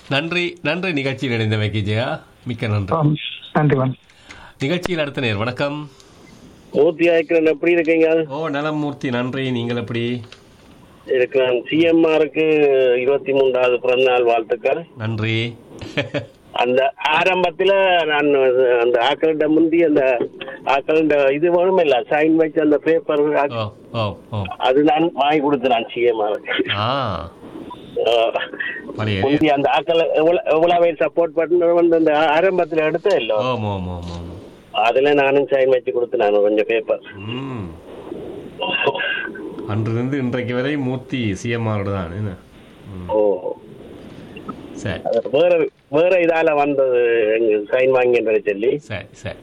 நன்றி நன்றி நிகழ்ச்சியில் இணைந்தமைக்கு ஜெயா மிக்க நன்றி ஆம், நன்றி வணக்கம் நிகழ்ச்சியில் அடுத்த நேர் வணக்கம் மூர்த்தி ஆய்க்கிறன் எப்படி இருக்கீங்க ஓ நலம் மூர்த்தி நன்றி நீங்கள் எப்படி இருக்கிறேன் சிஎம்ஆருக்கு இருபத்தி மூன்றாவது பிறந்த நாள் வாழ்த்துக்கள் நன்றி அந்த ஆரம்பத்துல நான் அந்த ஆக்கள்கிட்ட முந்தி அந்த ஆக்கள்கிட்ட இது வேணும் இல்ல சைன் வச்சு அந்த பேப்பர் ஓ ஓ ஓ அது நான் வாங்கி கொடுத்தேன் சிஎம்ஆருக்கு ஆ பழைய முந்தி அந்த ஆக்கள் எவ்வளவு எவ்வளவு சப்போர்ட் பண்ண வந்து அந்த ஆரம்பத்துல எடுத்த இல்ல ஓம் ஓம் ஓம் ஓம் அதுல நானும் சைன் வச்சு கொடுத்தேன் நான் கொஞ்சம் பேப்பர் ம் அன்றிலிருந்து இன்றைக்கு வரை மூர்த்தி சிஎம்ஆரோட தான் என்ன ம், ஓ சரி அது வேற வேற இதால வந்தது சைன் வாங்கின்ற சொல்லி சரி சரி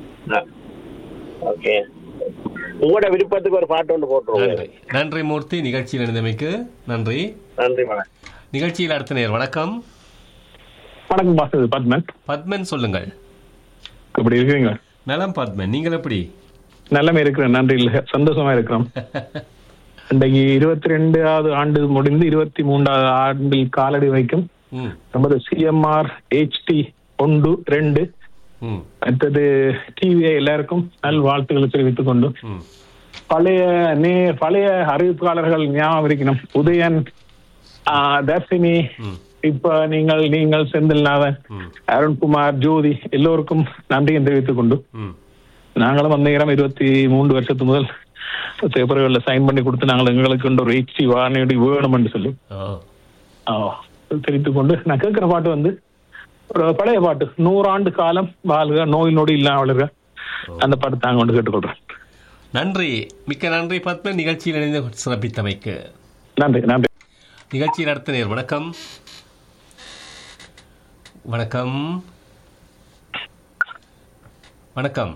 ஓகே உங்களோட விருப்பத்துக்கு ஒரு பாட்டு ஒன்று போட்டுருவோங்க நன்றி நன்றி மூர்த்தி நிகழ்ச்சியில் இணைந்தமைக்கு நன்றி நன்றி வணக்கம் நிகழ்ச்சியில் அடுத்த நேர் வணக்கம் வணக்கம் பாஸ் இது பத்மன் பத்மன் சொல்லுங்கள் எப்படி இருக்கிறீங்க நலம் பத்மன் நீங்கள் எப்படி நல்லமே இருக்கிறேன் நன்றி இல்ல சந்தோஷமா இருக்கிறோம் இன்றைக்கு இருபத்தி ரெண்டாவது ஆண்டு முடிந்து இருபத்தி மூன்றாவது ஆண்டில் காலடி வைக்கும் ம் நமது சிஎம்ஆர் ஹெச்டி ஒன்று ரெண்டு ம் அடுத்தது டிவிஐ எல்லாருக்கும் நல் வாழ்த்துக்களை தெரிவித்துக் கொண்டு ம் பழைய நே பழைய அறிவிப்பாளர்கள் ஞாபகம் இருக்கணும் உதயன் ஆ, தர்ஷினி ம் இப்ப நீங்கள் நீங்கள் செந்தில்நாதன் ம் அருண்குமார் ஜோதி எல்லோருக்கும் நன்றியும் தெரிவித்துக் கொண்டு ம் நாங்களும் அந்த நேரம் இருபத்தி மூன்று வருஷத்து முதல் பேப்பர்களில் சைன் பண்ணி கொடுத்து நாங்கள் எங்களுக்கு ஒரு ஹெச்டி வானொலி வேணும் என்று சொல்லி ஓ ஆ, தெரிவித்துக் கொண்டு நான் கேட்கிற பாட்டு வந்து ஒரு பழைய பாட்டு நூறாண்டு காலம் வாழ்க நோய் நொடி இல்லாமலுக அந்த பாட்டு தாங்க கொண்டு கேட்டுக்கொள்றேன் நன்றி மிக்க நன்றி பத்மன் நிகழ்ச்சியில் இணைந்து சிறப்பித்தமைக்கு நன்றி நன்றி நிகழ்ச்சியில் அடுத்த நேர் வணக்கம் வணக்கம் வணக்கம்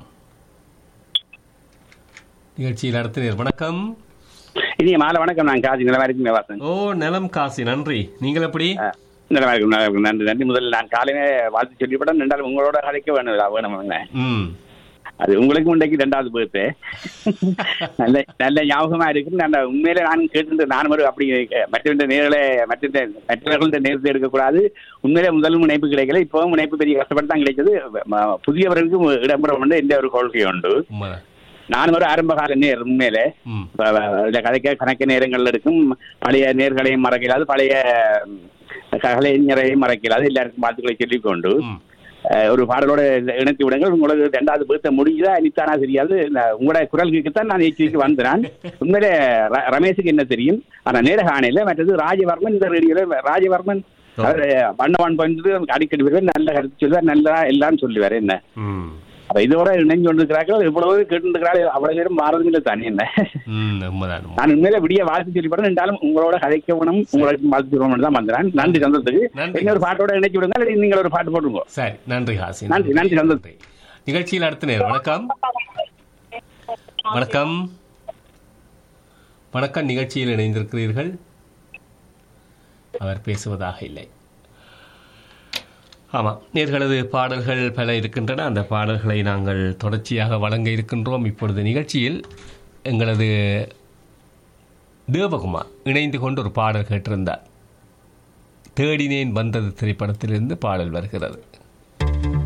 நிகழ்ச்சியில் அடுத்த நேர் வணக்கம் இனிய மாலை வணக்கம் நான் காசி நிலவா இருக்குங்க வாசன் ஓ நலம் காசி நன்றி நீங்கள் எப்படி நிலவா இருக்கும் நல்லா இருக்கும் நன்றி நன்றி முதல்ல நான் காலையில வாழ்த்து சொல்லிவிட்டேன் ரெண்டாவது உங்களோட கதைக்க வேணும் வேணும் ம் அது உங்களுக்கும் இன்றைக்கு ரெண்டாவது பேர்த்து நல்ல நல்ல ஞாபகமா இருக்கு நான் உண்மையில நான் கேட்டு நான் ஒரு அப்படி மற்ற நேர்களை மற்ற மற்றவர்கள்ட்ட நேரத்தை எடுக்கக்கூடாது உண்மையிலே முதல் முனைப்பு கிடைக்கல இப்பவும் முனைப்பு பெரிய கஷ்டப்பட்டு தான் கிடைச்சது ம- புதியவர்களுக்கும் இடம்பெறும் என்று எந்த ஒரு கொள்கை உண்டு உண்மைதான் நான் ஒரு ஆரம்ப கால நேர் உண்மையிலே ம் ப- ப- இதுல கதைக்க கணக்கு நேரங்கள்ல இருக்கும் பழைய நேர்களையும் மறக்கலாது பழைய ம், கலைஞரையும் மறக்கலாது எல்லாருக்கும் வாழ்த்துக்களை சொல்லிக் கொண்டு ம் அஹ், ஒரு பாடலோட இணைத்து விடுங்கள் உங்களுக்கு ரெண்டாவது பேர்த்த முடியுதா இனித்தானா தெரியாது நான் உங்களோட குரல் கேட்கத்தான் நான் எச்சரிக்கை வந்தேன் உண்மையிலே ர- ரமேஷுக்கு என்ன தெரியும் ஆனா நேரக ஆணையில மற்றது ராஜவர்மன் இந்த ரேடியோல ராஜவர்மன் அவர் பண்ணவான் வந்து அடிக்கடி வருவார் நல்ல கருத்து சொல்லுவார் நல்லா எல்லாம் சொல்லுவார் என்ன ம் அப்ப இதோட இணைஞ்சு கொண்டிருக்கிறார்கள் இவ்வளவு கேட்டுருக்கிறார்கள் அவ்வளவு பேரும் மாறதும் இல்லை தானே என்ன ம் உண்மைதான் உண்மை. நான் உண்மையில விடிய வாழ்த்து சொல்லிப்படுறேன் என்றாலும் உங்களோட கதைக்கணும் உங்களுக்கு வாழ்த்து சொல்லணும் தான் வந்தேன் நன்றி சந்தோஷத்துக்கு நன்றி. இன்னொரு பாட்டோட இணைச்சு விடுங்க அல்லது நீங்கள் ஒரு பாட்டு போட்டுருங்க சரி நன்றி ஹாசி நன்றி, நன்றி, சந்தோஷம். நிகழ்ச்சியில் அடுத்த நேர் வணக்கம் வணக்கம் வணக்கம் நிகழ்ச்சியில் இணைந்திருக்கிறீர்கள் அவர் பேசுவதாக இல்லை ஆமாம் நேர்களது பாடல்கள் பல இருக்கின்றன அந்த பாடல்களை நாங்கள் தொடர்ச்சியாக வழங்க இருக்கின்றோம் இப்பொழுது நிகழ்ச்சியில் எங்களது தேவகுமார் இணைந்து கொண்டு ஒரு பாடல் கேட்டிருந்தார் தேடினேன் வந்தது திரைப்படத்திலிருந்து பாடல் வருகிறது